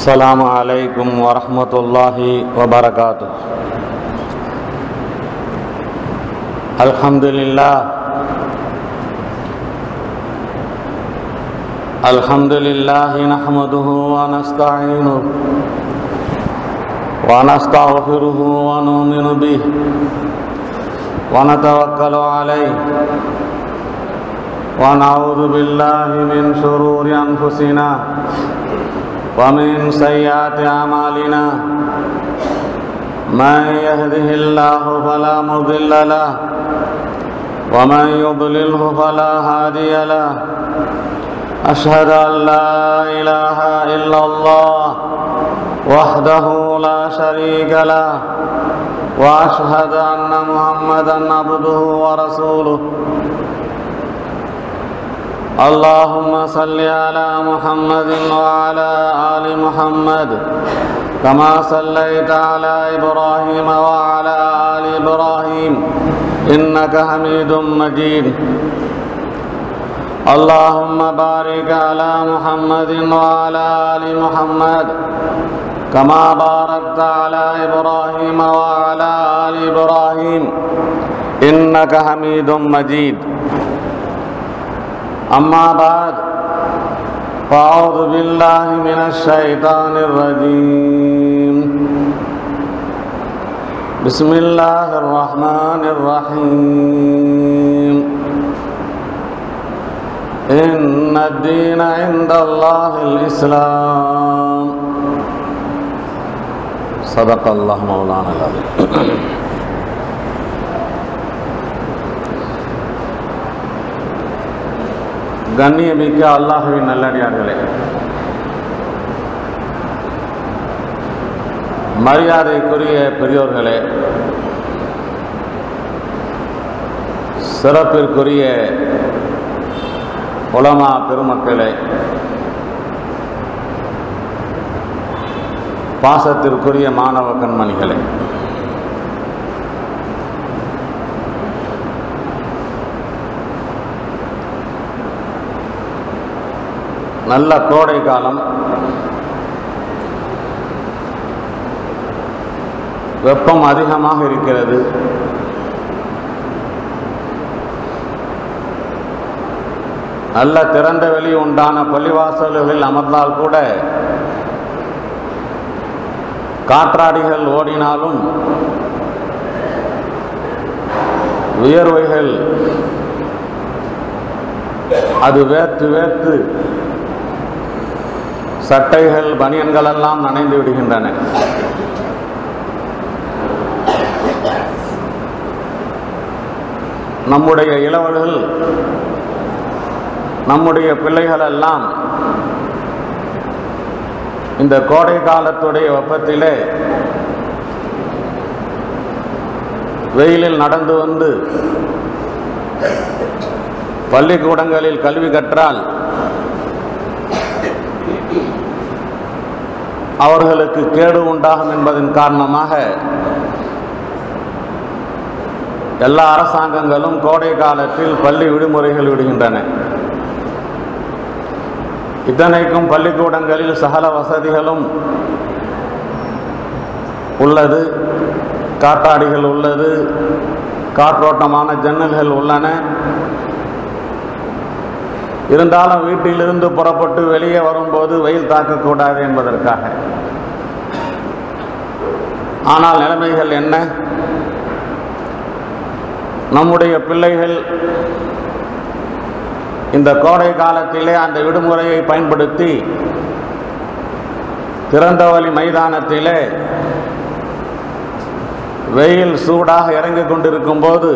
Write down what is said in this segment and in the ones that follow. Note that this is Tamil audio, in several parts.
السلام عليكم ورحمة الله وبركاته الحمد لله الحمد لله نحمده ونستعينه ونستغفره ونؤمن به ونتوكل عليه ونعوذ بالله من شرور أنفسنا ومن سيئات أعمالنا من يهده الله فلا مضل له ومن يضلله فلا هادي له أشهد أن لا إله إلا الله وحده لا شريك له وأشهد أن محمدا عبده ورسوله اللهم صل على محمد وعلى آل محمد كما صليت على إبراهيم وعلى آل إبراهيم إنك حميد مجيد اللهم بارك على محمد وعلى آل محمد كما باركت على إبراهيم وعلى آل إبراهيم إنك حميد مجيد أما بعد فأعوذ بالله من الشيطان الرجيم بسم الله الرحمن الرحيم إن الدين عند الله الإسلام صدق الله مولانا العظيم கண்ணியமிக்க அல்லாஹுவின் நல்லடியார்களே மரியாதைக்குரிய பெரியோர்களே சிறப்பிற்குரிய உலமா பெருமக்களே பாசத்திற்குரிய மாணவ கண்மணிகளே நல்ல கோடை காலம் வெப்பம் அதிகமாக இருக்கிறது நல்ல திறந்த வெளி உண்டான பள்ளிவாசல்களில் அமர்ந்தால் கூட காற்றாடிகள் ஓடினாலும் வியர்வைகள் அது வேர்த்து வேர்த்து சட்டைகள் பனியன்கள் எல்லாம் நனைந்து விடுகின்றன நம்முடைய இளவல்கள் நம்முடைய பிள்ளைகள் எல்லாம் இந்த கோடை காலத்துடைய வெப்பத்திலே வெயிலில் நடந்து வந்து பள்ளிக்கூடங்களில் கல்வி கற்றால் அவர்களுக்கு கேடு உண்டாகும் என்பதன் காரணமாக எல்லா அரசாங்கங்களும் கோடை காலத்தில் பள்ளி விடுமுறைகள் விடுகின்றன இத்தனைக்கும் பள்ளிக்கூடங்களில் சகல வசதிகளும் உள்ளது காத்தாடிகள் உள்ளது காற்றோட்டமான ஜன்னல்கள் உள்ளன இருந்தாலும் வீட்டிலிருந்து புறப்பட்டு வெளியே வரும்போது வெயில் தாக்கக்கூடாது என்பதற்காக ஆனால் நிலைமைகள் என்ன நம்முடைய பிள்ளைகள் இந்த கோடை காலத்திலே அந்த விடுமுறையை பயன்படுத்தி திறந்தவழி மைதானத்திலே வெயில் சூடாக இறங்கிக் கொண்டிருக்கும் போது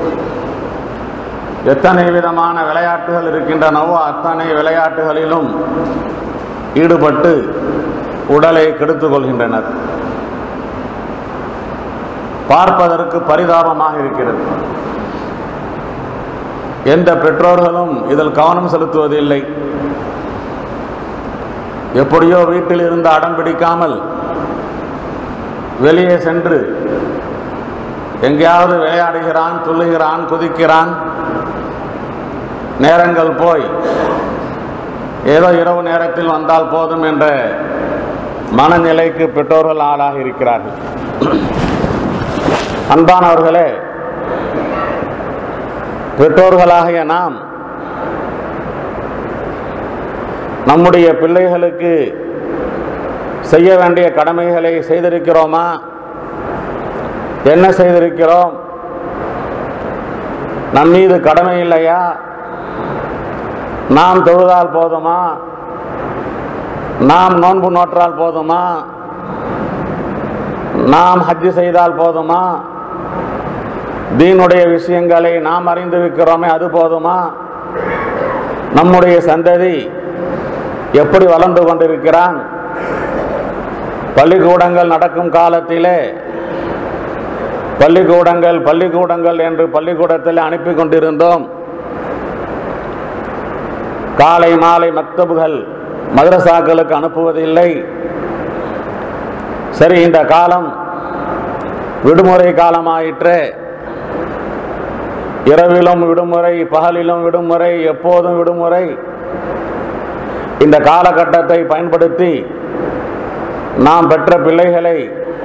எத்தனை விதமான விளையாட்டுகள் இருக்கின்றனவோ அத்தனை விளையாட்டுகளிலும் ஈடுபட்டு உடலை கெடுத்துக் கொள்கின்றனர் பார்ப்பதற்கு பரிதாபமாக இருக்கிறது எந்த பெற்றோர்களும் இதில் கவனம் செலுத்துவதில்லை எப்படியோ வீட்டில் இருந்து அடம் பிடிக்காமல் வெளியே சென்று எங்கேயாவது விளையாடுகிறான் துள்ளுகிறான் குதிக்கிறான் நேரங்கள் போய் ஏதோ இரவு நேரத்தில் வந்தால் போதும் என்ற மனநிலைக்கு பெற்றோர்கள் ஆளாகி இருக்கிறார்கள் அன்பானவர்களே பெற்றோர்களாகிய நாம் நம்முடைய பிள்ளைகளுக்கு செய்ய வேண்டிய கடமைகளை செய்திருக்கிறோமா என்ன செய்திருக்கிறோம் நம் மீது கடமை இல்லையா நாம் தொழுதால் போதுமா நாம் நோன்பு நோற்றால் போதுமா நாம் ஹஜ்ஜு செய்தால் போதுமா தீனுடைய விஷயங்களை நாம் அறிந்திருக்கிறோமே அது போதுமா நம்முடைய சந்ததி எப்படி வளர்ந்து கொண்டிருக்கிறான் பள்ளிக்கூடங்கள் நடக்கும் காலத்திலே பள்ளிக்கூடங்கள் பள்ளிக்கூடங்கள் என்று பள்ளிக்கூடத்தில் அனுப்பி கொண்டிருந்தோம் காலை மாலை மக்தபுகள் மதரசாக்களுக்கு அனுப்புவதில்லை சரி இந்த காலம் விடுமுறை காலமாயிற்று இரவிலும் விடுமுறை பகலிலும் விடுமுறை எப்போதும் விடுமுறை இந்த காலகட்டத்தை பயன்படுத்தி நாம் பெற்ற பிள்ளைகளை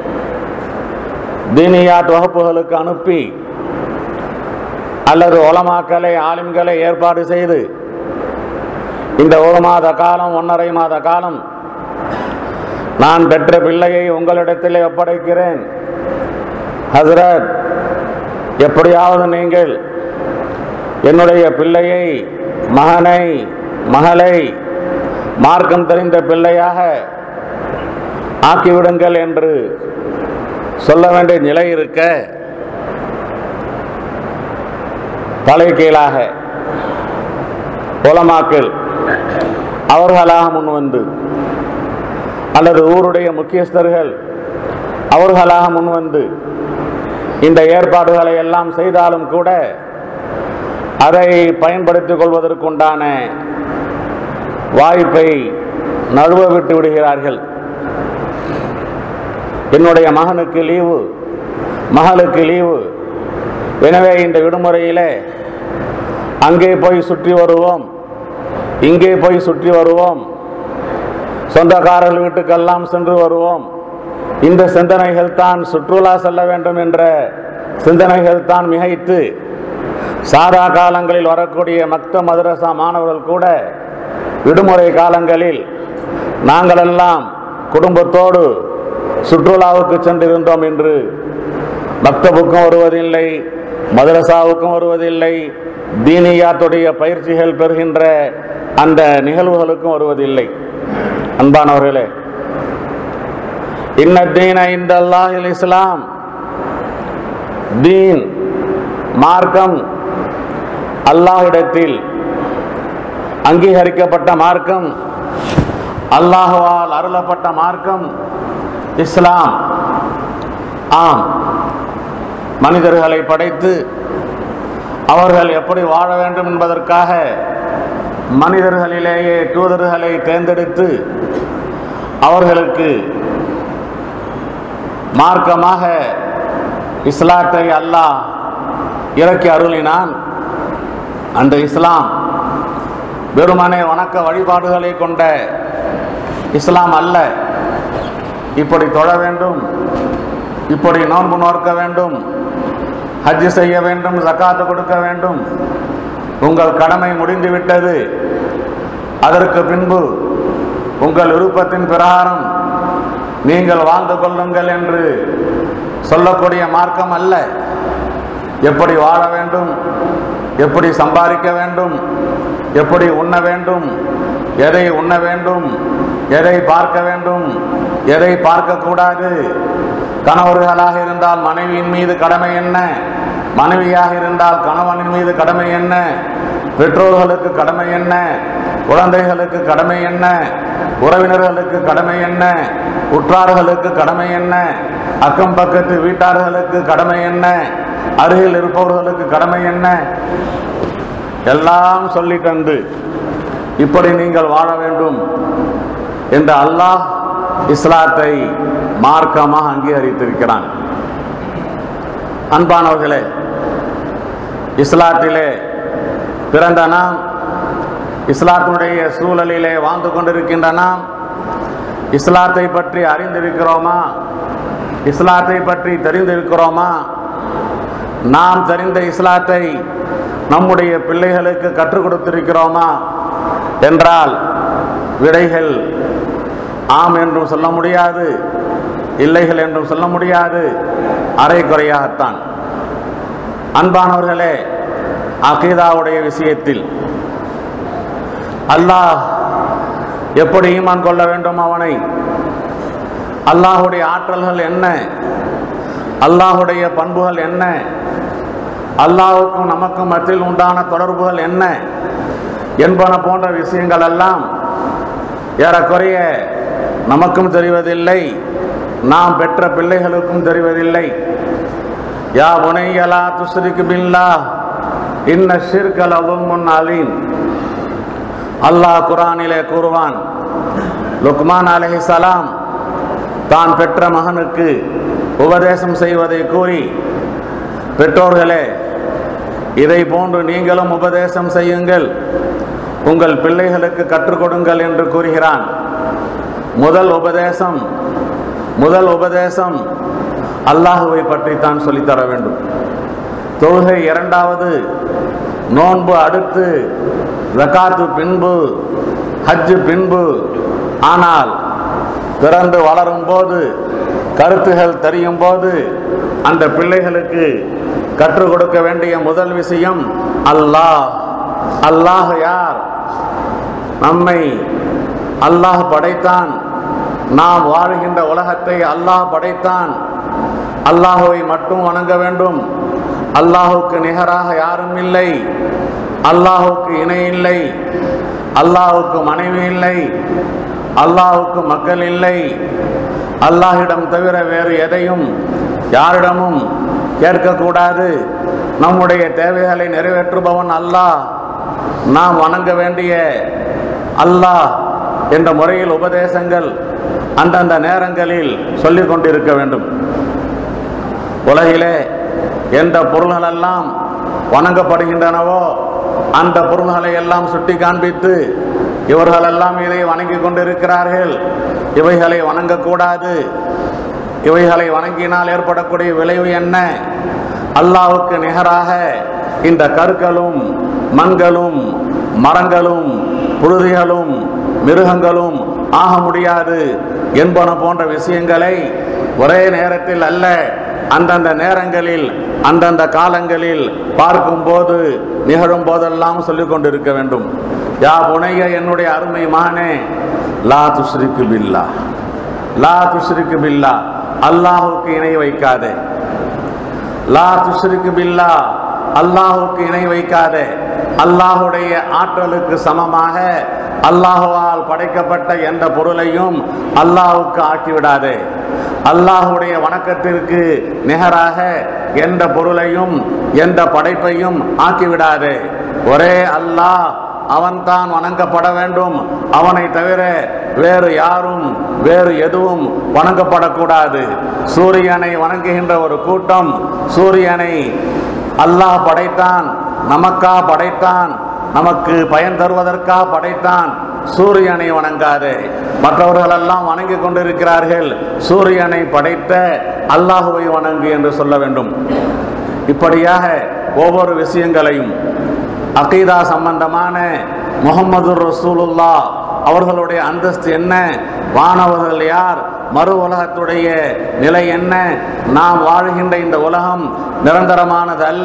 தீனியாத் வகுப்புகளுக்கு அனுப்பி அல்லது உலமாக்களை ஆலிம்களை ஏற்பாடு செய்து இந்த ஒரு மாத காலம் ஒன்றரை மாத காலம் நான் பெற்ற பிள்ளையை உங்களிடத்திலே ஒப்படைக்கிறேன் ஹசரத் எப்படியாவது நீங்கள் என்னுடைய பிள்ளையை மகனை மகளை மார்க்கம் தெரிந்த பிள்ளையாக ஆக்கிவிடுங்கள் என்று சொல்ல வேண்டிய நிலை இருக்க தலைகீழாக உலமாக்கள் அவர்களாக முன்வந்து அல்லது ஊருடைய முக்கியஸ்தர்கள் அவர்களாக முன்வந்து இந்த ஏற்பாடுகளை எல்லாம் செய்தாலும் கூட அதை பயன்படுத்திக் கொள்வதற்குண்டான வாய்ப்பை நழுவ விட்டு விடுகிறார்கள் என்னுடைய மகனுக்கு லீவு மகளுக்கு லீவு எனவே இந்த விடுமுறையிலே அங்கே போய் சுற்றி வருவோம் இங்கே போய் சுற்றி வருவோம் சொந்தக்காரர்கள் வீட்டுக்கெல்லாம் சென்று வருவோம் இந்த சிந்தனைகள் தான் சுற்றுலா செல்ல வேண்டும் என்ற சிந்தனைகள் தான் மிகைத்து சாதா காலங்களில் வரக்கூடிய மக்த மதரசா மாணவர்கள் கூட விடுமுறை காலங்களில் நாங்களெல்லாம் குடும்பத்தோடு சுற்றுலாவுக்கு சென்றிருந்தோம் என்று மக்தபுக்கும் வருவதில்லை மதரசாவுக்கும் வருவதில்லை தீனியாத்துடைய பயிற்சிகள் பெறுகின்ற அந்த நிகழ்வுகளுக்கும் வருவதில்லை அன்பானவர்களே இன்ன தீன இந்த அல்லாஹில் இஸ்லாம் தீன் மார்க்கம் அல்லாஹ்விடத்தில் அங்கீகரிக்கப்பட்ட மார்க்கம் அல்லாஹுவால் அருளப்பட்ட மார்க்கம் இஸ்லாம் ஆம் மனிதர்களை படைத்து அவர்கள் எப்படி வாழ வேண்டும் என்பதற்காக மனிதர்களிலேயே தூதர்களை தேர்ந்தெடுத்து அவர்களுக்கு மார்க்கமாக இஸ்லாத்தை அல்லாஹ் இறக்கி அருளினான் அந்த இஸ்லாம் வெறுமனே வணக்க வழிபாடுகளை கொண்ட இஸ்லாம் அல்ல இப்படி தொழ வேண்டும் இப்படி நோன்பு நோக்க வேண்டும் ஹஜ் செய்ய வேண்டும் ஜக்காத்து கொடுக்க வேண்டும் உங்கள் கடமை முடிந்துவிட்டது அதற்கு பின்பு உங்கள் விருப்பத்தின் பிரகாரம் நீங்கள் வாழ்ந்து கொள்ளுங்கள் என்று சொல்லக்கூடிய மார்க்கம் அல்ல எப்படி வாழ வேண்டும் எப்படி சம்பாதிக்க வேண்டும் எப்படி உண்ண வேண்டும் எதை உண்ண வேண்டும் எதை பார்க்க வேண்டும் எதை பார்க்கக்கூடாது கணவர்களாக இருந்தால் மனைவியின் மீது கடமை என்ன மனைவியாக இருந்தால் கணவனின் மீது கடமை என்ன பெற்றோர்களுக்கு கடமை என்ன குழந்தைகளுக்கு கடமை என்ன உறவினர்களுக்கு கடமை என்ன உற்றார்களுக்கு கடமை என்ன அக்கம் பக்கத்து வீட்டார்களுக்கு கடமை என்ன அருகில் இருப்பவர்களுக்கு கடமை என்ன எல்லாம் சொல்லி தந்து இப்படி நீங்கள் வாழ வேண்டும் என்று அல்லாஹ் இஸ்லாத்தை மார்க்கமாக அங்கீகரித்திருக்கிறான் அன்பானவர்களே இஸ்லாத்திலே பிறந்த நாம் இஸ்லாத்தினுடைய சூழலிலே வாழ்ந்து கொண்டிருக்கின்ற நாம் இஸ்லாத்தை பற்றி அறிந்திருக்கிறோமா இஸ்லாத்தை பற்றி தெரிந்திருக்கிறோமா நாம் தெரிந்த இஸ்லாத்தை நம்முடைய பிள்ளைகளுக்கு கற்றுக் கொடுத்திருக்கிறோமா என்றால் விடைகள் ஆம் என்றும் சொல்ல முடியாது இல்லைகள் என்றும் சொல்ல முடியாது அரை குறையாகத்தான் அன்பானவர்களே அகீதாவுடைய விஷயத்தில் அல்லாஹ் எப்படி ஈமான் கொள்ள வேண்டும் அவனை அல்லாஹுடைய ஆற்றல்கள் என்ன அல்லாஹுடைய பண்புகள் என்ன அல்லாஹுக்கும் நமக்கும் மத்தியில் உண்டான தொடர்புகள் என்ன என்பன போன்ற விஷயங்கள் எல்லாம் ஏறக்குறைய நமக்கும் தெரிவதில்லை நாம் பெற்ற பிள்ளைகளுக்கும் தெரிவதில்லை யா உனையலா துஸ்ரிக்கு பில்லா இன்ன ஷிர்கல் அவுமுன் அலீம் அல்லாஹ் குரானிலே கூறுவான் லுக்மான் அலைஹிஸ்ஸலாம் தான் பெற்ற மகனுக்கு உபதேசம் செய்வதை கூறி பெற்றோர்களே இதை போன்று நீங்களும் உபதேசம் செய்யுங்கள் உங்கள் பிள்ளைகளுக்கு கற்றுக் கொடுங்கள் என்று கூறுகிறான் முதல் உபதேசம் முதல் உபதேசம் அல்லாஹுவை பற்றி தான் சொல்லித்தர வேண்டும் தொழுகை இரண்டாவது நோன்பு அடுத்து ஜகாத்து பின்பு ஹஜ்ஜு பின்பு ஆனால் பிறந்து வளரும் போது கருத்துகள் தெரியும் போது அந்த பிள்ளைகளுக்கு கற்றுக் கொடுக்க வேண்டிய முதல் விஷயம் அல்லாஹ் அல்லாஹ் யார் நம்மை அல்லாஹ் படைத்தான் நாம் வாழுகின்ற உலகத்தை அல்லாஹ் படைத்தான் அல்லாஹுவை மட்டும் வணங்க வேண்டும் அல்லாஹுக்கு நிகராக யாரும் இல்லை அல்லாஹுக்கு இணை இல்லை அல்லாஹுக்கு மனைவி இல்லை அல்லாஹுக்கு மக்கள் இல்லை அல்லாஹிடம் தவிர வேறு எதையும் யாரிடமும் கேட்கக்கூடாது நம்முடைய தேவைகளை நிறைவேற்றுபவன் அல்லாஹ் நாம் வணங்க வேண்டிய அல்லாஹ் என்ற முறையில் உபதேசங்கள் அந்தந்த நேரங்களில் சொல்லிக் கொண்டிருக்க வேண்டும் உலகிலே எந்த பொருள்களெல்லாம் வணங்கப்படுகின்றனவோ அந்த பொருள்களை எல்லாம் சுட்டி காண்பித்து இவர்களெல்லாம் இதை வணங்கி கொண்டிருக்கிறார்கள் இவைகளை வணங்கக்கூடாது இவைகளை வணங்கினால் ஏற்படக்கூடிய விளைவு என்ன அல்லாஹ்வுக்கு நிகராக இந்த கற்களும் மண்களும் மரங்களும் புழுதிகளும் மிருகங்களும் ஆக முடியாது என்பன போன்ற விஷயங்களை ஒரே நேரத்தில் அல்ல அந்தந்த நேரங்களில் அந்தந்த காலங்களில் பார்க்கும்போது நிகழும் போதெல்லாம் சொல்லிக் கொண்டிருக்க வேண்டும் யா புனைய என்னுடைய அருமை மகனே லா துஸ்ரிக்கு பில்லா லா துஸ்ரிக்கு பில்லா அல்லாஹுக்கு இணை வைக்காதே லா துஸ்ரிக்கு பில்லா அல்லாஹுக்கு இணை வைக்காதே அல்லாஹுடைய ஆற்றலுக்கு சமமாக அல்லாஹுவால் படைக்கப்பட்ட எந்த பொருளையும் அல்லாஹுக்கு ஆக்கிவிடாதே அல்லாஹுடைய வணக்கத்திற்கு நிகராக எந்த பொருளையும் எந்த படைப்பையும் ஆக்கிவிடாதே ஒரே அல்லாஹ் அவன்தான் வணங்கப்பட வேண்டும் அவனை தவிர வேறு யாரும் வேறு எதுவும் வணங்கப்படக்கூடாது சூரியனை வணங்குகின்ற ஒரு கூட்டம் சூரியனை அல்லாஹ் படைத்தான் நமக்கா படைத்தான் நமக்கு பயன் தருவதற்கா படைத்தான் சூரியனை வணங்காதே மற்றவர்களெல்லாம் வணங்கி கொண்டிருக்கிறார்கள் சூரியனை படைத்த அல்லாஹுவை வணங்கு என்று சொல்ல வேண்டும் இப்படியாக ஒவ்வொரு விஷயங்களையும் அகீதா சம்பந்தமான முகமது ரசூலுல்லா அவர்களுடைய அந்தஸ்து என்ன வானவர்கள் யார் மறு உலகத்துடைய நிலை என்ன நாம் வாழ்கின்ற இந்த உலகம் நிரந்தரமானது அல்ல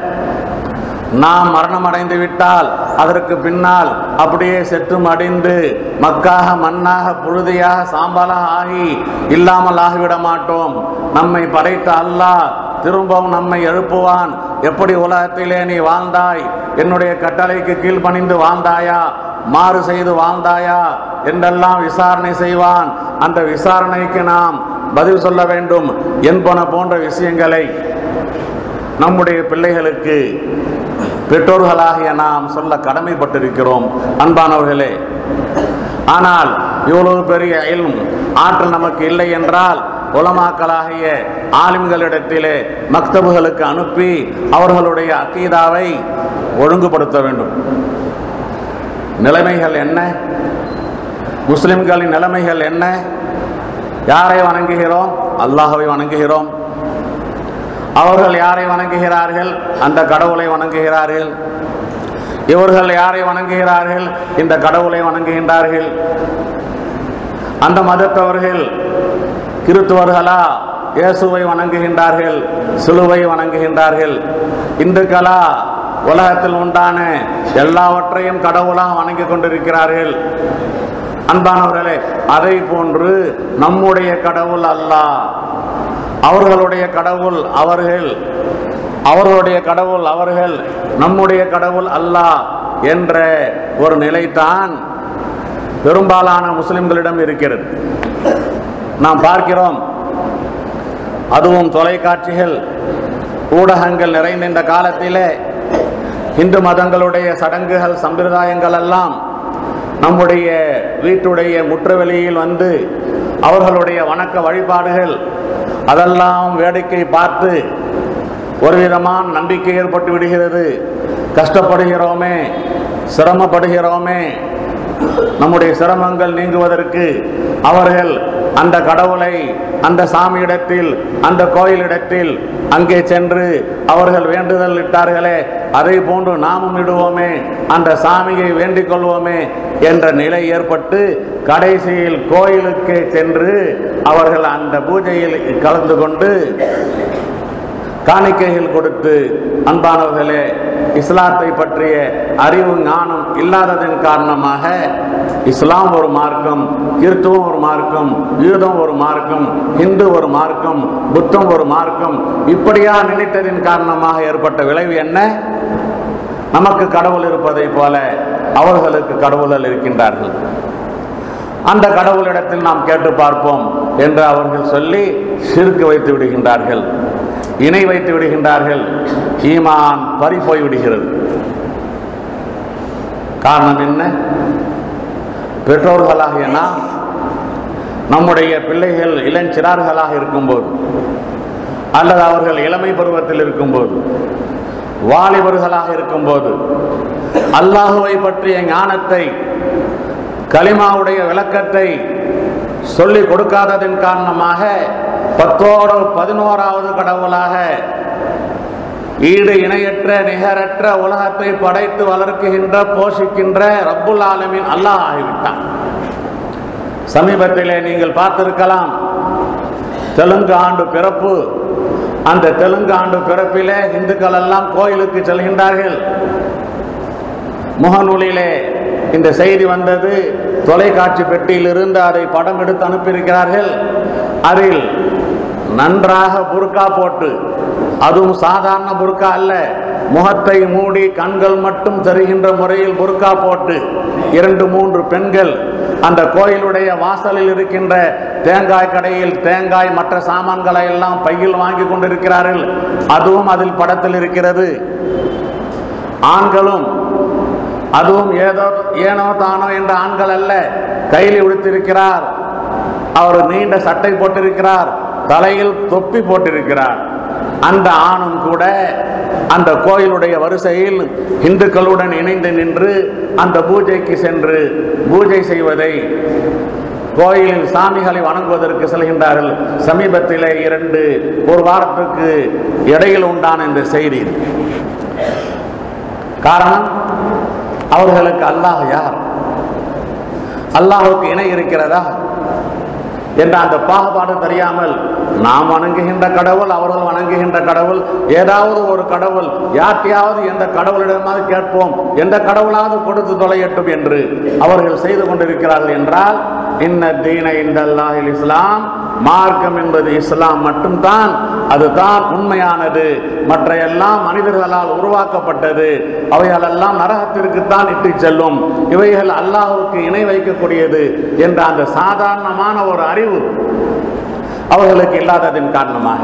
நாம் மரணம் அடைந்து விட்டால் அதற்கு பின்னால் அப்படியே செற்று மடிந்து மக்காக மண்ணாக புழுதியாக சாம்பலாக ஆகி இல்லாமல் ஆகிவிட மாட்டோம் நம்மை படைத்த அல்லாஹ் திரும்பவும் நம்மை எழுப்புவான் எப்படி உலகத்திலே நீ வாழ்ந்தாய் என்னுடைய கட்டளைக்கு கீழ்ப்பணிந்து வாழ்ந்தாயா மாறு செய்து வாழ்ந்தாயா என்றெல்லாம் விசாரணை செய்வான் அந்த விசாரணைக்கு நாம் பதில் சொல்ல வேண்டும் என்பன போன்ற விஷயங்களை நம்முடைய பிள்ளைகளுக்கு பெற்றோர்களாகிய நாம் சொல்ல கடமைப்பட்டிருக்கிறோம் அன்பானவர்களே ஆனால் இவ்வளவு பெரிய இல்ம் ஆற்றல் நமக்கு இல்லை என்றால் உலமாக்களாகிய ஆலிம்களிடத்திலே மக்தபுகளுக்கு அனுப்பி அவர்களுடைய அக்கீதாவை ஒழுங்குபடுத்த வேண்டும் நிலைமைகள் என்ன முஸ்லிம்களின் நிலைமைகள் என்ன யாரை வணங்குகிறோம் அல்லாஹவை வணங்குகிறோம் அவர்கள் யாரை வணங்குகிறார்கள் அந்த கடவுளை வணங்குகிறார்கள் இவர்கள் யாரை வணங்குகிறார்கள் இந்த கடவுளை வணங்குகின்றார்கள் அந்த மதத்தவர்கள் கிறித்துவர்களா இயேசுவை வணங்குகின்றார்கள் சிலுவை வணங்குகின்றார்கள் இந்துக்களா உலகத்தில் உண்டான எல்லாவற்றையும் கடவுளாக வணங்கிக் கொண்டிருக்கிறார்கள் அன்பானவர்களே அதை போன்று நம்முடைய கடவுள் அல்லாஹ் அவர்களுடைய கடவுள் அவர்கள் அவர்களுடைய கடவுள் அவர்கள் நம்முடைய கடவுள் அல்லாஹ் என்ற ஒரு நிலைதான் பெரும்பாலான முஸ்லிம்களிடம் இருக்கிறது நாம் பார்க்கிறோம் அதுவும் தொலைக்காட்சிகள் ஊடகங்கள் நிறைந்த இந்த காலத்திலே இந்து மதங்களுடைய சடங்குகள் சம்பிரதாயங்கள் எல்லாம் நம்முடைய வீட்டுடைய முற்றவெளியில் வந்து அவர்களுடைய வணக்க வழிபாடுகள் அதெல்லாம் வேடிக்கை பார்த்து ஒரு விதமான நம்பிக்கை ஏற்பட்டு விடுகிறது கஷ்டப்படுகிறோமே சிரமப்படுகிறோமே நம்முடைய சிரமங்கள் நீங்குவதற்கு அவர்கள் அந்த கடவுளை அந்த சாமியிடத்தில் அந்த கோயிலிடத்தில் அங்கே சென்று அவர்கள் வேண்டுதல் இட்டார்களே அதை போன்று நாமும் இடுவோமே அந்த சாமியை வேண்டிக் கொள்வோமே என்ற நிலை ஏற்பட்டு கடைசியில் கோயிலுக்கு சென்று அவர்கள் அந்த பூஜையில் கலந்து கொண்டு காணிக்கைகள் கொடுத்து அன்பானவர்களே இஸ்லாத்தை பற்றிய அறிவு ஞானம் இல்லாததன் காரணமாக இஸ்லாம் ஒரு மார்க்கம் கிறித்துவம் ஒரு மார்க்கம் யூதம் ஒரு மார்க்கம் இந்து ஒரு மார்க்கம் புத்தம் ஒரு மார்க்கம் இப்படியா நினைத்ததின் காரணமாக ஏற்பட்ட விளைவு என்ன நமக்கு கடவுள் இருப்பதை போல அவர்களுக்கு கடவுள்கள் இருக்கின்றார்கள் அந்த கடவுளிடத்தில் நாம் கேட்டு பார்ப்போம் என்று அவர்கள் சொல்லி சிறுக்கு வைத்து விடுகின்றார்கள் இணை வைத்து விடுகின்றார்கள் ஈமான் பறி போய் விடுகிறது காரணம் என்ன பெற்றோர்களாகிய நாம் நம்முடைய பிள்ளைகள் இளஞ்சிறார்களாக இருக்கும்போது அல்லது அவர்கள் இளமை பருவத்தில் இருக்கும்போது வாலிபர்களாக இருக்கும்போது அல்லாஹுவை பற்றிய ஞானத்தை கலிமாவுடைய விளக்கத்தை சொல்லிக் கொடுக்காததன் காரணமாக பத்தோடு பதினோராவது கடவுளாக ஈடு இணையற்ற நிகரற்ற உலகத்தை படைத்து வளர்க்குகின்ற போஷிக்கின்ற ரப்புல் ஆலமின் அல்லாஹ் ஆகிவிட்டான் சமீபத்திலே நீங்கள் பார்த்திருக்கலாம் தெலுங்கு ஆண்டு பிறப்பு அந்த தெலுங்கு ஆண்டு பிறப்பிலே இந்துக்கள் எல்லாம் கோயிலுக்கு செல்கின்றார்கள் முகநூலிலே இந்த செய்தி வந்தது தொலைக்காட்சி பெட்டியிலிருந்து அதை படம் எடுத்து அனுப்பியிருக்கிறார்கள் அதில் நன்றாக புர்கா போட்டு அதுவும் சாதாரண புர்கா அல்ல முகத்தை மூடி கண்கள் மட்டும் தெரிகின்ற முறையில் புர்கா போட்டு இரண்டு மூன்று பெண்கள் அந்த கோயிலுடைய வாசலில் இருக்கின்ற தேங்காய் கடையில் தேங்காய் மற்ற சாமான்களை எல்லாம் பையில் வாங்கி கொண்டிருக்கிறார்கள் அதுவும் அதில் படத்தில் இருக்கிறது ஆண்களும் அதுவும் ஏதோ ஏனோ தானோ என்ற ஆண்கள் அல்ல கையில் உடுத்திருக்கிறார் அவர் நீண்ட சட்டை போட்டிருக்கிறார் தலையில் தொப்பி போட்டிருக்கிறார் அந்த ஆணும் கூட அந்த கோயிலுடைய வரிசையில் இந்துக்களுடன் இணைந்து நின்று அந்த பூஜைக்கு சென்று பூஜை செய்வதை கோயிலில் சாமிகளை வணங்குவதற்கு செல்கின்றார்கள் சமீபத்திலே இரண்டு ஒரு வாரத்துக்கு இடையில் உண்டான இந்த செய்தி காரணம் அவர்களுக்கு அல்லாஹ் யார் அல்லாஹுக்கு இணை இருக்கிறதா என்ற அந்த பாகுபாடு தெரியாமல் நாம் வணங்குகின்ற கடவுள் அவர்கள் வணங்குகின்ற கடவுள் ஏதாவது ஒரு கடவுள் யார்ட்டையாவது எந்த கடவுளிடமாவது கேட்போம் எந்த கடவுளாவது கொடுத்து தொலையட்டும் என்று அவர்கள் செய்து கொண்டிருக்கிறார்கள் என்றால் இன்ன தீன இந்த இஸ்லாம் மார்க்கம் என்பது இஸ்லாம் மட்டும்தான் அதுதான் உண்மையானது மற்ற எல்லாம் மனிதர்களால் உருவாக்கப்பட்டது அவைகளெல்லாம் நரகத்திற்குத்தான் இட்டு செல்லும் இவைகள் அல்லாஹ்வுக்கு இணை வைக்கக்கூடியது என்ற அந்த சாதாரணமான ஒரு அறிவு அவர்களுக்கு இல்லாததின் காரணமாக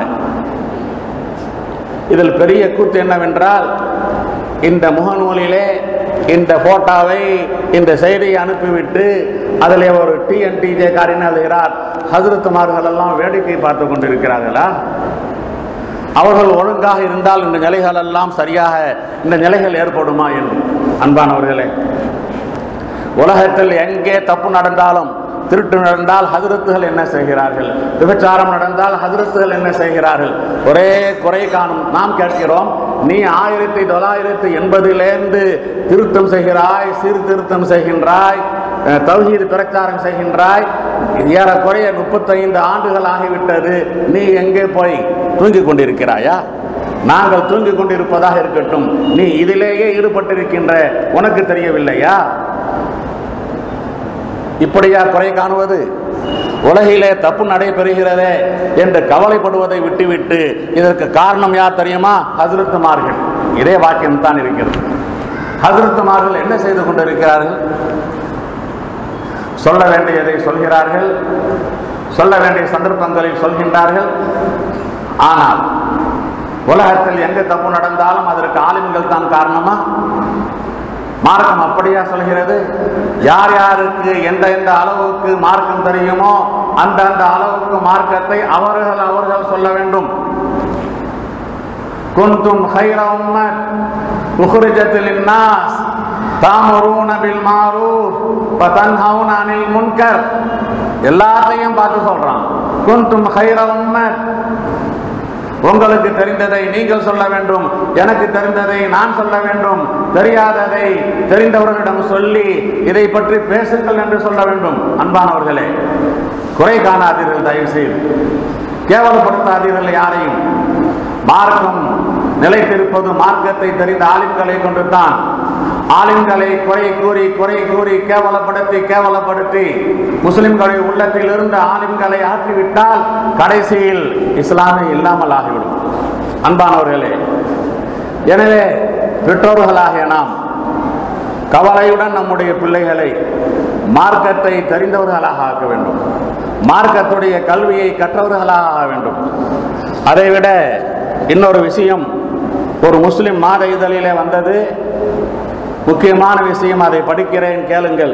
இதில் பெரிய கூத்து என்னவென்றால் இந்த முகநூலிலே இந்த போட்டோவை இந்த செய்தியை அனுப்பிவிட்டு அதில் ஒரு டிஎன்டிஜே காரின் எழுதுகிறார் ஹசரத்துமார்கள் எல்லாம் வேடிக்கை பார்த்து கொண்டிருக்கிறார்களா அவர்கள் ஒழுங்காக இருந்தால் இந்த நிலைகள் எல்லாம் சரியாக இந்த நிலைகள் ஏற்படுமா என்று அன்பானவர்களே உலகத்தில் எங்கே தப்பு நடந்தாலும் திருட்டு நடந்தால் ஹஜரத்துகள் என்ன செய்கிறார்கள் விபச்சாரம் நடந்தால் ஹஜரத்துகள் என்ன செய்கிறார்கள் ஒரே குறை காணும் நாம் கேட்கிறோம் நீ ஆயிரத்தி தொள்ளாயிரத்தி எண்பதிலேருந்து திருத்தம் செய்கிறாய் சீர்திருத்தம் செய்கின்றாய் அஹ், தௌஹீது பிரச்சாரம் செய்கின்றாய் ஏறக்குறைய முப்பத்தைந்து ஆண்டுகள் ஆகிவிட்டது நீ எங்கே போய் தூங்கிக் கொண்டிருக்கிறாயா நாங்கள் தூங்கிக் கொண்டிருப்பதாக இருக்கட்டும் நீ இதிலேயே ஈடுபட்டிருக்கின்ற உனக்கு தெரியவில்லையா இப்படியா குறை காணுவது உலகிலே தப்பு நடைபெறுகிறதே என்று கவலைப்படுவதை விட்டுவிட்டு இதற்கு காரணம் யார் தெரியுமா ஹசரத்துமார்கள் இதே வாக்கியம் தான் இருக்கிறது ஹசரத்துமார்கள் என்ன செய்து கொண்டிருக்கிறார்கள் சொல்ல வேண்டியதை சொல்கிறார்கள் சொல்ல வேண்டிய சந்தர்ப்பங்களில் சொல்கின்றார்கள் ஆனால் உலகத்தில் எங்க தப்பு நடந்தாலும் அதற்கு ஆளுமைகள் தான் காரணமா மார்க்கம் அப்படியா சொல்கிறது யார் யாருக்கு எந்த எந்த அளவுக்கு மார்க்கம் தெரியுமோ அந்த அந்த அளவுக்கு மார்க்கத்தை அவர்கள் அவர்கள் சொல்ல வேண்டும் குந்தும் خير أمة أخرجت للناس تأمرون بالمعروف وتنهون عن المنكر எல்லாத்தையும் பார்த்து சொல்றான் குந்தும் خير أمة உங்களுக்கு தெரிந்ததை நீங்கள் சொல்ல வேண்டும் எனக்கு தெரிந்ததை நான் சொல்ல வேண்டும் தெரியாததை தெரிந்தவர்களிடம் சொல்லி இதை பற்றி பேசுங்கள் என்று சொல்ல வேண்டும் அன்பானவர்களே குறை காணாதீர்கள் தயவு செய்து கேவலப்படுத்தாதீர்கள் யாரையும் மார்க்கம் நிலைத்திருப்பது மார்க்கத்தை தெரிந்த ஆலிம்களை கொண்டுதான் ஆலிம்களை குறை கூறி குறை கூறி கேவலப்படுத்தி கேவலப்படுத்தி முஸ்லிம்களை உள்ளத்தில் இருந்த ஆலிம்களை ஆக்கிவிட்டால் கடைசியில் இஸ்லாமே இல்லாமல் ஆகிவிடும் அன்பானவர்களே எனவே பெற்றோர்களாகிய நாம் கவலையுடன் நம்முடைய பிள்ளைகளை மார்க்கத்தை தெரிந்தவர்களாக ஆக்க வேண்டும் மார்க்கத்துடைய கல்வியை கற்றவர்களாக ஆக வேண்டும் அதைவிட இன்னொரு விஷயம் ஒரு முஸ்லிம் மாத இதழிலே வந்தது முக்கியமான விஷயம் அதை படிக்கிறேன் கேளுங்கள்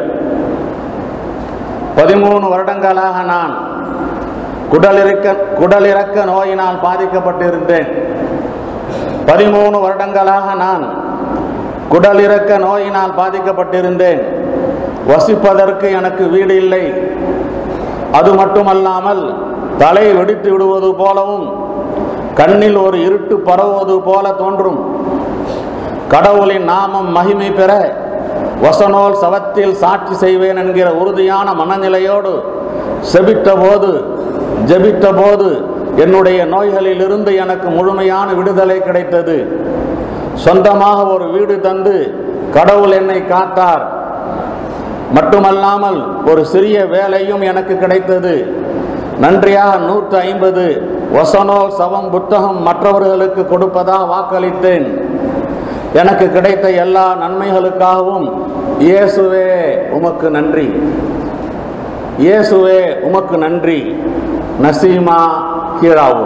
பதிமூணு வருடங்களாக நான் குடலிறக்க குடலிறக்க நோயினால் பாதிக்கப்பட்டிருந்தேன் பதிமூணு வருடங்களாக நான் குடலிறக்க நோயினால் பாதிக்கப்பட்டிருந்தேன் வசிப்பதற்கு எனக்கு வீடு இல்லை அது மட்டுமல்லாமல் தலை வெடித்து விடுவது போலவும் கண்ணில் ஒரு இருட்டு பரவுவது போல தோன்றும் கடவுளின் நாமம் மகிமை பெற வசனோல் சவத்தில் சாட்சி செய்வேன் என்கிற உறுதியான மனநிலையோடு செபித்த போது ஜெபித்த போது என்னுடைய நோய்களிலிருந்து எனக்கு முழுமையான விடுதலை கிடைத்தது சொந்தமாக ஒரு வீடு தந்து கடவுள் என்னை காத்தார் மட்டுமல்லாமல் ஒரு சிறிய வேலையும் எனக்கு கிடைத்தது நன்றியாக நூற்று ஐம்பது வசனோல் சவம் புத்தகம் மற்றவர்களுக்கு கொடுப்பதாக வாக்களித்தேன் எனக்கு கிடைத்த எல்லா நன்மைகளுக்காகவும் இயேசுவே உமக்கு நன்றி இயேசுவே உமக்கு நன்றி நசீமா கீழாவு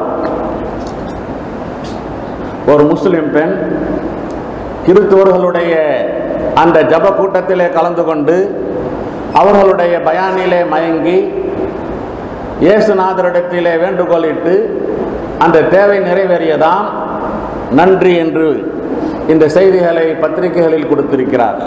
ஒரு முஸ்லிம் பெண் கிறிஸ்துவர்களுடைய அந்த ஜப கூட்டத்திலே கலந்து கொண்டு அவர்களுடைய பயானிலே மயங்கி இயேசுநாதரிடத்திலே வேண்டுகோளிட்டு அந்த தேவை நிறைவேறியதாம் நன்றி என்று இந்த செய்திகளை பத்திரிகைகளில் கொடுத்திருக்கிறார்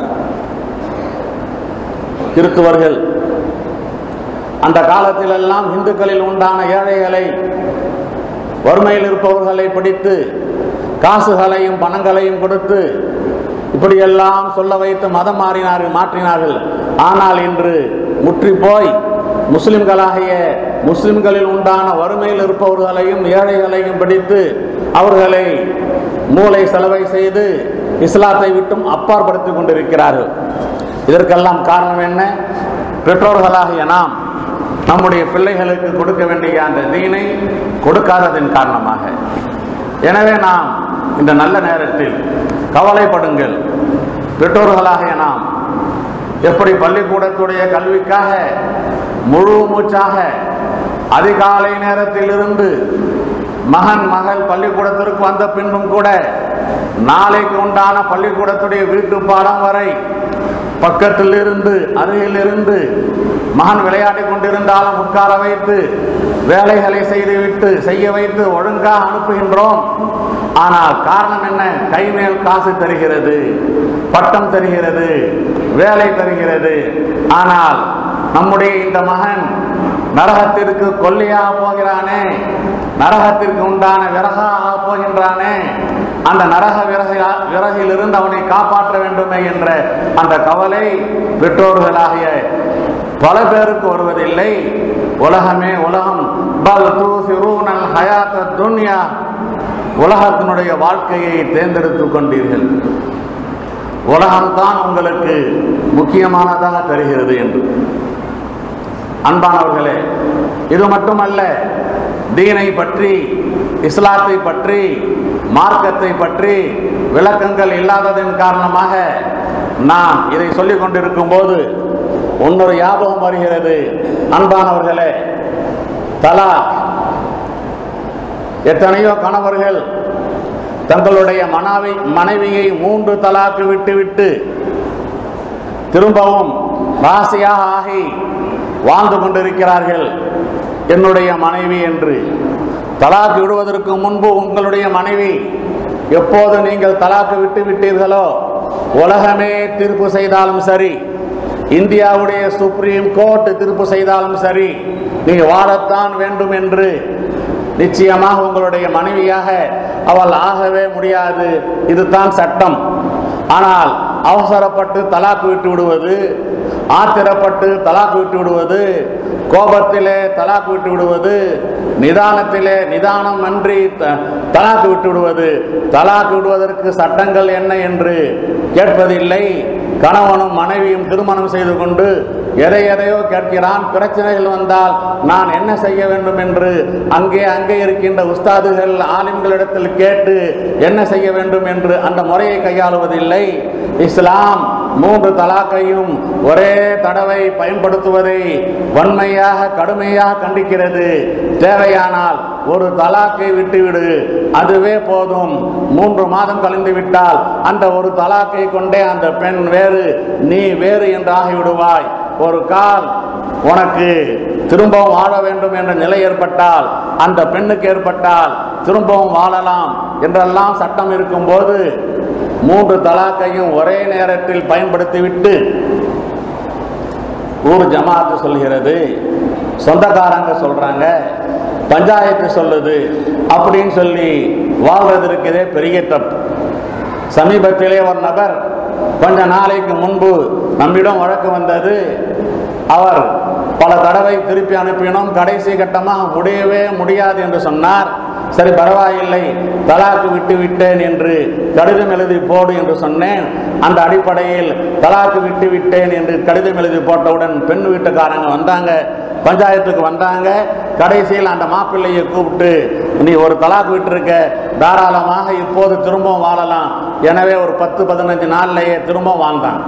கிறிஸ்துவர்கள் அந்த காலத்திலெல்லாம் இந்துக்களில் உண்டான ஏழைகளை வறுமையில் இருப்பவர்களை பிடித்து காசுகளையும் பணங்களையும் கொடுத்து இப்படியெல்லாம் சொல்ல வைத்து மதம் மாறினார்கள் மாற்றினார்கள் ஆனால் இன்று முற்றி போய் முஸ்லிம்களாகிய முஸ்லிம்களில் உண்டான வறுமையில் இருப்பவர்களையும் ஏழைகளையும் பிடித்து அவர்களை மூளை செலவை செய்து இஸ்லாத்தை விட்டும் அப்பாற்படுத்திக் கொண்டிருக்கிறார்கள் இதற்கெல்லாம் காரணம் என்ன பெற்றோர்களாகிய நாம் நம்முடைய பிள்ளைகளுக்கு கொடுக்க வேண்டிய அந்த தீனை கொடுக்காததின் காரணமாக எனவே நாம் இந்த நல்ல நேரத்தில் கவலைப்படுங்கள் பெற்றோர்களாகிய நாம் எப்படி பள்ளிக்கூடத்துடைய கல்விக்காக முழு மூச்சாக அதிகாலை நேரத்திலிருந்து மகன் மகள் பள்ளிக்கூடத்திற்கு வந்த பின்பும் கூட நாளைக்கு உண்டான பள்ளிக்கூடத்துடைய வீட்டு பாடம் வரை பக்கத்தில் இருந்து அருகில் இருந்து மகன் விளையாடி கொண்டிருந்தாலும் உட்கார வைத்து வேலைகளை செய்துவிட்டு செய்ய வைத்து ஒழுங்காக அனுப்புகின்றோம் ஆனால் காரணம் என்ன கை மேல் காசு தருகிறது பட்டம் தருகிறது வேலை தருகிறது ஆனால் நம்முடைய இந்த மகன் நரகத்திற்கு கொல்லியாக போகிறானே நரகத்திற்கு உண்டான விறகாக போகின்றானே அந்த நரக விறக விறகிலிருந்து அவனை காப்பாற்ற வேண்டுமே என்ற அந்த கவலை பெற்றோர்களாகிய பல பேருக்கு வருவதில்லை உலகமே உலகம் பல் தூசிரூனல் ஹயாத்த துன்யா உலகத்தினுடைய வாழ்க்கையை தேர்ந்தெடுத்துக் கொண்டீர்கள் உலகம்தான் உங்களுக்கு முக்கியமானதாக தருகிறது என்று அன்பானவர்களே இது மட்டுமல்ல தீனை பற்றி இஸ்லாத்தை பற்றி மார்க்கத்தை பற்றி விளக்கங்கள் இல்லாததன் காரணமாக நாம் இதை சொல்லிக் கொண்டிருக்கும் போது இன்னொரு ஞாபகம் வருகிறது அன்பானவர்களே தலா எத்தனையோ கணவர்கள் தங்களுடைய மனாவை மனைவியை மூன்று தலாக்கு விட்டுவிட்டு திரும்பவும் ராசியாக ஆகி வாழ்ந்து கொண்டிருக்கிறார்கள் என்னுடைய மனைவி என்று தலாக்கு விடுவதற்கு முன்பு உங்களுடைய மனைவி எப்போது நீங்கள் தலாக்கு விட்டு விட்டீர்களோ உலகமே தீர்ப்பு செய்தாலும் சரி இந்தியாவுடைய சுப்ரீம் கோர்ட் தீர்ப்பு செய்தாலும் சரி நீ வாழத்தான் வேண்டும் என்று நிச்சயமாக உங்களுடைய மனைவியாக அவள் ஆகவே முடியாது இதுதான் சட்டம் ஆனால் அவசரப்பட்டு தலாக்கு விட்டு விடுவது ஆத்திரப்பட்டு தலாக்கு விட்டு விடுவது கோபத்திலே தலாக்கு விட்டு விடுவது நிதானத்திலே நிதானம் அன்றி த- தலாக்கு விட்டு விடுவது தலாக்கு விடுவதற்கு சட்டங்கள் என்ன என்று கேட்பதில்லை கணவனும் மனைவியும் திருமணம் செய்து கொண்டு எதை எதையோ கேட்கிறான் பிரச்சனைகள் வந்தால் நான் என்ன செய்ய வேண்டும் என்று அங்கே அங்கே இருக்கின்ற உஸ்தாதுகள் ஆலிம்களிடத்தில் கேட்டு என்ன செய்ய வேண்டும் என்று அந்த முறையை கையாளுவதில்லை இஸ்லாம் மூன்று தலாக்கையும் ஒரே தடவை பயன்படுத்துவதை வன்மையாக கடுமையாக கண்டிக்கிறது தேவையானால் ஒரு தலாக்கை விட்டுவிடு அதுவே போதும் மூன்று மாதம் கழிந்து விட்டால் அந்த ஒரு தலாக்கை கொண்டே அந்த பெண் வேறு நீ வேறு என்று ஆகிவிடுவாய் ஒரு கால் உனக்கு திரும்பவும் வாழ வேண்டும் என்ற நிலை ஏற்பட்டால் அந்த பெண்ணுக்கு ஏற்பட்டால் திரும்பவும் வாழலாம் என்றெல்லாம் சட்டம் இருக்கும்போது மூன்று தலாக்கையும் ஒரே நேரத்தில் பயன்படுத்திவிட்டு ஊர் ஜமாத்து சொல்கிறது சொந்தக்காரங்க சொல்றாங்க பஞ்சாயத்து சொல்லுது அப்படின்னு சொல்லி வாழ்றது இருக்குதே பெரிய தப்பு சமீபத்திலே ஒரு நபர் கொஞ்ச நாளைக்கு முன்பு நம்மிடம் வழக்கு வந்தது அவர் பல தடவை திருப்பி அனுப்பினோம் கடைசி கட்டமாக முடியவே முடியாது என்று சொன்னார் சரி பரவாயில்லை தலாக்கு விட்டு விட்டேன் என்று கடிதம் எழுதி போடு என்று சொன்னேன் அந்த அடிப்படையில் தலாக்கு விட்டு விட்டேன் என்று கடிதம் எழுதி போட்டவுடன் பெண் வீட்டுக்காரங்க வந்தாங்க பஞ்சாயத்துக்கு வந்தாங்க கடைசியில் அந்த மாப்பிள்ளையை கூப்பிட்டு நீ ஒரு தலாக்கு விட்டிருக்க தாராளமாக இப்போது திரும்பவும் வாழலாம் எனவே ஒரு பத்து பதினஞ்சு நாள்லயே திரும்பவும் வாழ்ந்தான்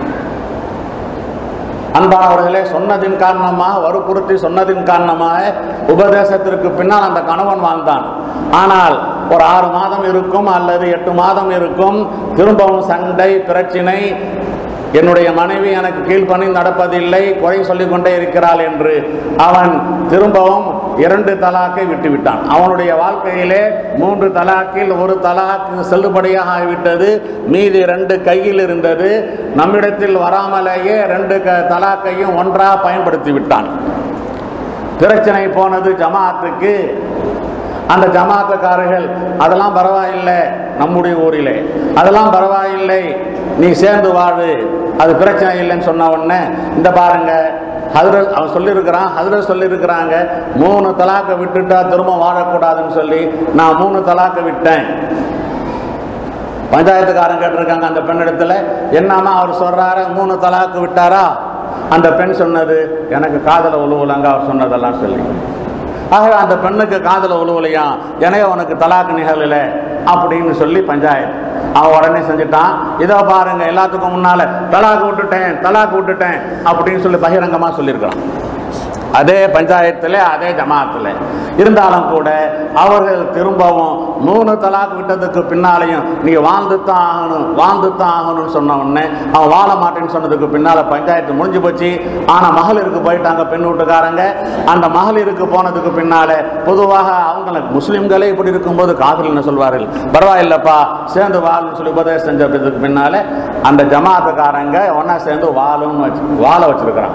அன்பானவர்களே சொன்னதின் காரணமாக வற்புறுத்தி சொன்னதின் காரணமாக உபதேசத்திற்கு பின்னால் அந்த கணவன் வாழ்ந்தான் ஆனால் ஒரு ஆறு மாதம் இருக்கும் அல்லது எட்டு மாதம் இருக்கும் திரும்பவும் சண்டை பிரச்சினை என்னுடைய மனைவி எனக்கு கீழ்ப்பணிந்து நடப்பதில்லை குறை சொல்லிக் கொண்டே இருக்கிறாள் என்று அவன் திரும்பவும் இரண்டு தலாக்கை விட்டுவிட்டான் அவனுடைய வாழ்க்கையிலே மூன்று தலாக்கில் ஒரு தலாக்கு செல்லுபடியாக ஆகிவிட்டது மீதி ரெண்டு கையில் இருந்தது நம்மிடத்தில் வராமலேயே ரெண்டு க தலாக்கையும் ஒன்றாக பயன்படுத்தி விட்டான் பிரச்சனை போனது ஜமாத்துக்கு அந்த ஜமாத்துக்காரர்கள் அதெல்லாம் பரவாயில்லை நம்முடைய ஊரிலே அதெல்லாம் பரவாயில்லை நீ சேர்ந்து வாழு அது பிரச்சனை இல்லைன்னு சொன்ன உடனே இந்த பாருங்க ஹதரத் அவன் சொல்லியிருக்கிறான் ஹதரத் சொல்லியிருக்கிறாங்க மூணு தலாக்கை விட்டுட்டா திரும்ப வாழக்கூடாதுன்னு சொல்லி நான் மூணு தலாக்கை விட்டேன் பஞ்சாயத்துக்காரன் கேட்டிருக்காங்க அந்த பெண்ணிடத்துல என்னம்மா அவர் சொல்றாரு மூணு தலாக்கு விட்டாரா அந்த பெண் சொன்னது எனக்கு காதல உழுவலங்க அவர் சொன்னதெல்லாம் சொல்லி ஆகவே அந்த பெண்ணுக்கு காதல உழுவலையா எனவே உனக்கு தலாக்கு நிகழல அப்படின்னு சொல்லி பஞ்சாயத்து அவன் உடனே செஞ்சுட்டான் இதோ பாருங்க எல்லாத்துக்கும் முன்னால தலாக்கு விட்டுட்டேன் தலாக்கு விட்டுட்டேன் அப்படின்னு சொல்லி பகிரங்கமா சொல்லியிருக்கிறான் அதே பஞ்சாயத்தில் அதே ஜமாத்தில் இருந்தாலும் கூட அவர்கள் திரும்பவும் மூணு தலாக் விட்டதுக்கு பின்னாலையும் நீ வாழ்ந்து தான் ஆகணும் வாழ்ந்து தான் ஆகணும்னு சொன்ன உடனே அவன் வாழ மாட்டேன்னு சொன்னதுக்கு பின்னால பஞ்சாயத்து முடிஞ்சு போச்சு ஆனால் மகளிருக்கு போயிட்டாங்க பெண் வீட்டுக்காரங்க அந்த மகளிருக்கு போனதுக்கு பின்னால பொதுவாக அவங்களுக்கு முஸ்லிம்களே இப்படி இருக்கும்போது காதல்னு சொல்வார்கள் பரவாயில்லப்பா சேர்ந்து வாழுன்னு சொல்லி உபதேசம் செஞ்சதுக்கு பின்னால அந்த ஜமாத்துக்காரங்க ஒன்றா சேர்ந்து வாழும் வச்சு வாழ வச்சிருக்கிறாங்க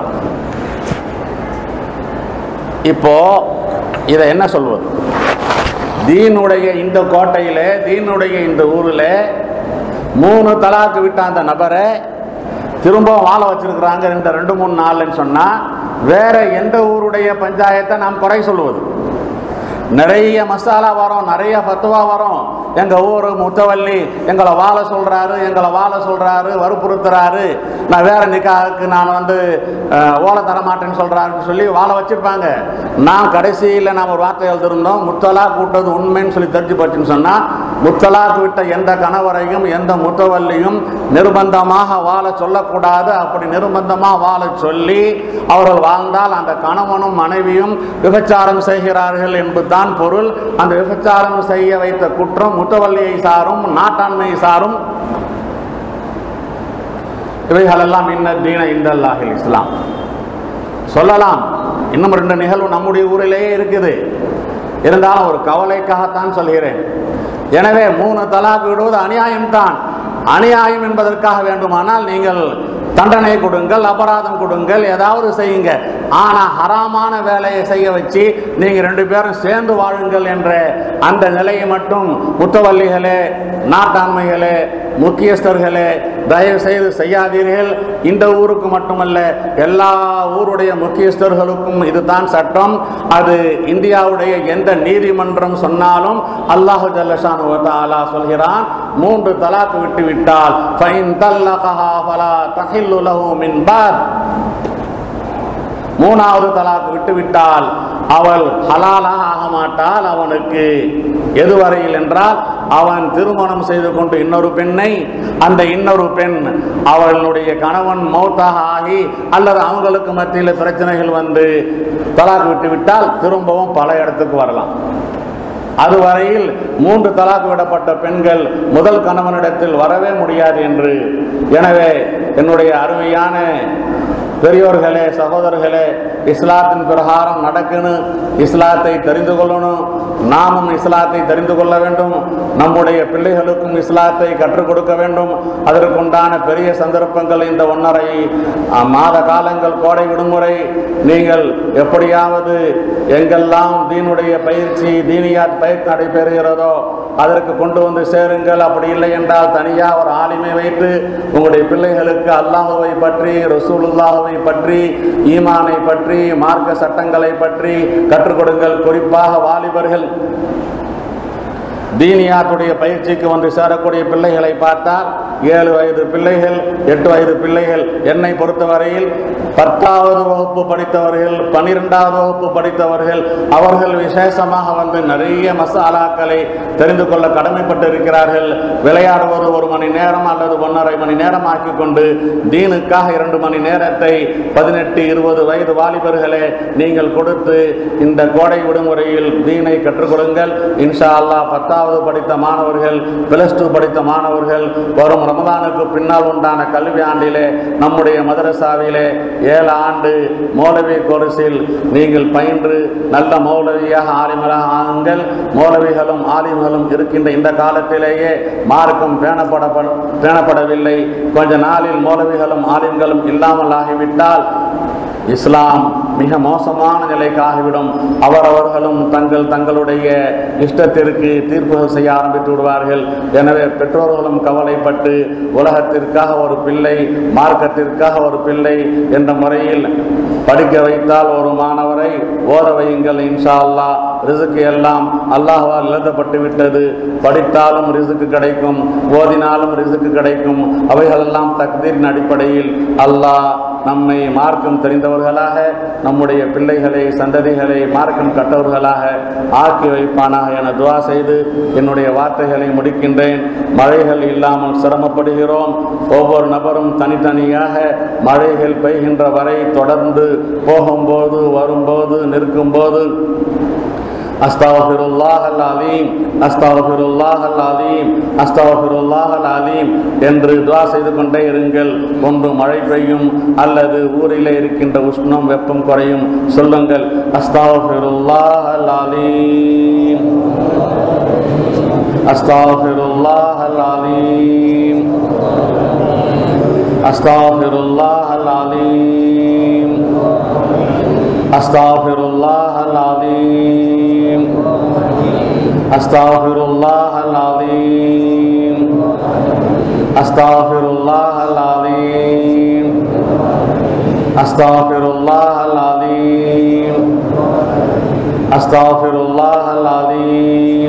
இப்போ இதை என்ன சொல்வது தீனுடைய இந்த கோட்டையில தீனுடைய இந்த ஊரில் மூணு தலாக்கு விட்ட அந்த நபரை திரும்பவும் வாழ வச்சிருக்கிறாங்க இந்த ரெண்டு மூணு நாள்னு சொன்னா வேற எந்த ஊருடைய பஞ்சாயத்தை நாம் குறை சொல்லுவது நிறைய மசாலா வரும் நிறைய ஃபத்துவா வரும் எங்க ஊரு முத்தவல்லி எங்களை வாழ சொல்றாரு எங்களை வாழ சொல்றாரு வற்புறுத்துறாரு நான் வேற நிக்காவுக்கு நான் வந்து அஹ், ஓலை தர மாட்டேன்னு சொல்றாருன்னு சொல்லி வாழ வச்சிருப்பாங்க நான் கடைசியில் நாம் ஒரு வார்த்தை எழுதிருந்தோம் முத்தலா கூட்டது உண்மைன்னு சொல்லி தெரிஞ்சு போச்சுன்னு சொன்னா முத்தலாக்கு விட்ட எந்த கணவரையும் எந்த முத்தவல்லியும் நிர்பந்தமாக வாழ சொல்லக்கூடாது அப்படி நிர்பந்தமாக வாழ சொல்லி அவர்கள் வாழ்ந்தால் அந்த கணவனும் மனைவியும் விபச்சாரம் செய்கிறார்கள் என்பதுதான் பொருள் அந்த விபச்சாரம் செய்ய வைத்த குற்றம் முத்தவல்லியை சாரும் நாட்டாண்மையை சாரும் இவைகளெல்லாம் இன்ன தீன இந்தல்லாஹில் இஸ்லாம் சொல்லலாம் இன்னும் ரெண்டு நிகழ்வு நம்முடைய ஊரிலேயே இருக்குது இருந்தாலும் ஒரு கவலைக்காகத்தான் சொல்கிறேன் எனவே மூணு தலாக் விடுவது அநியாயம்தான் அநியாயம் என்பதற்காக வேண்டுமானால் நீங்கள் தண்டனை கொடுங்கள் அபராதம் கொடுங்கள் ஏதாவது செய்யுங்க ஆனா ஹராமான வேலையை செய்ய வச்சு நீங்க ரெண்டு பேரும் சேர்ந்து வாழுங்கள் என்ற அந்த நிலையை மட்டும் முத்தவல்லிகளே நாட்டாண்மைகளே முக்கியஸ்தர்களே தயவு செய்து செய்யாதீர்கள் இந்த ஊருக்கு மட்டுமல்ல எல்லா ஊருடைய முக்கியஸ்தர்களுக்கும் இதுதான் சட்டம் அது இந்தியாவுடைய எந்த நீதிமன்றம் சொன்னாலும் அல்லாஹு ஜல்லஷானு வதஆலா சொல்கிறான் மூன்று தலாக் விட்டு விட்டால் ஃபைன் தல்லகஹா ஃபலா தஹில்லு லஹு மின் பாத் மூணாவது தலாக் விட்டு விட்டால் அவள் ஹலாலாக ஆக மாட்டால் அவனுக்கு எதுவரையில் என்றால் அவன் திருமணம் செய்து கொண்டு இன்னொரு பெண்ணை அந்த இன்னொரு பெண் அவளுடைய கணவன் மௌத்தாக ஆகி அல்லது அவங்களுக்கு மத்தியில் பிரச்சனைகள் வந்து தலாக் விட்டு விட்டால் திரும்பவும் பல இடத்துக்கு வரலாம் அதுவரையில் மூன்று தலாக் விடப்பட்ட பெண்கள் முதல் கணவனிடத்தில் வரவே முடியாது என்று எனவே என்னுடைய அருமையான பெரியோர்களே சகோதரர்களே இஸ்லாத்தின் பிரகாரம் நடக்கணும் இஸ்லாத்தை தெரிந்து கொள்ளணும் நாமும் இஸ்லாத்தை தெரிந்து கொள்ள வேண்டும் நம்முடைய பிள்ளைகளுக்கும் இஸ்லாத்தை கற்றுக் கொடுக்க வேண்டும் அதற்குண்டான பெரிய சந்தர்ப்பங்கள் இந்த ஒன்றரை அஹ், மாத காலங்கள் கோடை விடுமுறை நீங்கள் எப்படியாவது எங்கெல்லாம் தீனுடைய பயிற்சி தீனியாத் பயிற்சி நடைபெறுகிறதோ அதற்கு கொண்டு வந்து சேருங்கள் அப்படி இல்லை என்றால் தனியாக ஒரு ஆளுமை வைத்து உங்களுடைய பிள்ளைகளுக்கு அல்லாஹுவை பற்றி ரசூலுல்லாஹுவை பற்றி ஈமானை பற்றி மார்க்க சட்டங்களை பற்றி கற்றுக் கொடுங்கள் குறிப்பாக வாலிபர்கள் தீனியாத்துடைய பயிற்சிக்கு வந்து சேரக்கூடிய பிள்ளைகளை பார்த்தால் ஏழு வயது பிள்ளைகள் எட்டு வயது பிள்ளைகள் என்னை பொறுத்தவரையில் பத்தாவது வகுப்பு படித்தவர்கள் பன்னிரெண்டாவது வகுப்பு படித்தவர்கள் அவர்கள் விசேஷமாக வந்து நிறைய மசாலாக்களை தெரிந்து கொள்ள கடமைப்பட்டு இருக்கிறார்கள் விளையாடுவது ஒரு மணி நேரம் அல்லது ஒன்றரை மணி நேரம் ஆக்கி கொண்டு தீனுக்காக இரண்டு மணி நேரத்தை பதினெட்டு இருபது வயது வாலிபர்களே நீங்கள் கொடுத்து இந்த கோடை விடுமுறையில் தீனை கற்றுக் கொடுங்கள் இன்ஷா அல்லாஹ் பத்தாவது படித்த மாணவர்கள் பிளஸ் டூ படித்த மாணவர்கள் வரும் ரமதானுக்கு பின்னால் உண்டான கல்வி ஆண்டிலே நம்முடைய மதரசாவிலே ஏழு ஆண்டு மௌலவி கோர்ஸில் நீங்கள் பயின்று நல்ல மௌலவியாக ஆலிமலாக ஆகுங்கள் மௌலவிகளும் ஆலிம்களும் இருக்கின்ற இந்த காலத்திலேயே மார்க்கம் பேணப்பட பேணப்படவில்லை கொஞ்ச நாளில் மௌலவிகளும் ஆலிம்களும் இல்லாமல் ஆகிவிட்டால் இஸ்லாம் மிக மோசமான நிலைக்கு ஆகிவிடும் அவரவர்களும் தங்கள் தங்களுடைய இஷ்டத்திற்கு தீர்ப்புகள் செய்ய ஆரம்பித்து விடுவார்கள் எனவே பெற்றோர்களும் கவலைப்பட்டு உலகத்திற்காக ஒரு பிள்ளை மார்க்கத்திற்காக ஒரு பிள்ளை என்ற முறையில் படிக்க வைத்தால் ஒரு மாணவரை ஓத வையுங்கள் இன்ஷா அல்லாஹ் ரிசுக்கு எல்லாம் அல்லாஹ்வால் எழுதப்பட்டு விட்டது படித்தாலும் ரிசுக்கு கிடைக்கும் ஓதினாலும் ரிசுக்கு கிடைக்கும் அவைகளெல்லாம் தக்தீரின் அடிப்படையில் அல்லாஹ் நம்மை மார்க்கம் தெரிந்தவர்களாக நம்முடைய பிள்ளைகளை சந்ததிகளை மார்க்கம் கட்டவர்களாக ஆக்கி வைப்பானாக என துவா செய்து என்னுடைய வார்த்தைகளை முடிக்கின்றேன் மழைகள் இல்லாமல் சிரமப்படுகிறோம் ஒவ்வொரு நபரும் தனித்தனியாக மழைகள் பெய்கின்ற வரை தொடர்ந்து போகும்போது வரும்போது நிற்கும்போது அஸ்தாஃபிருல்லாஹ் அல் அலீம் அஸ்தாஃபிருல்லாஹ் அல் அலீம் அஸ்தாஃபிருல்லாஹ் அல் அலீம் என்று துவா செய்து கொண்டே இருங்கள் ஒன்று மழை பெய்யும் அல்லது ஊரிலே இருக்கின்ற உஷ்ணம் வெப்பம் குறையும் சொல்லுங்கள் அஸ்தாஃபிருல்லாஹ் அல் அலீம் அஸ்தாஃபிருல்லாஹ் அல் அலீம் அஸ்தாஃபிருல்லாஹ் அல் அலீம் أستغفر الله العظيم أستغفر الله العظيم أستغفر الله العظيم أستغفر الله العظيم أستغفر الله العظيم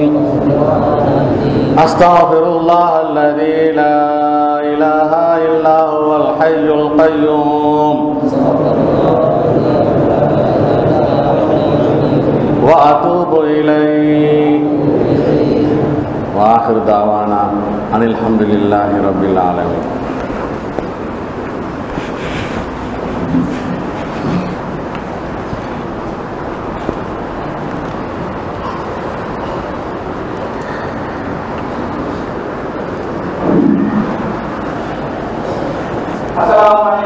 أستغفر الله الذي لا إله إلا هو الحي القيوم وأتوب إليه وآخر دعوانا أن الحمد لله رب العالمين السلام عليكم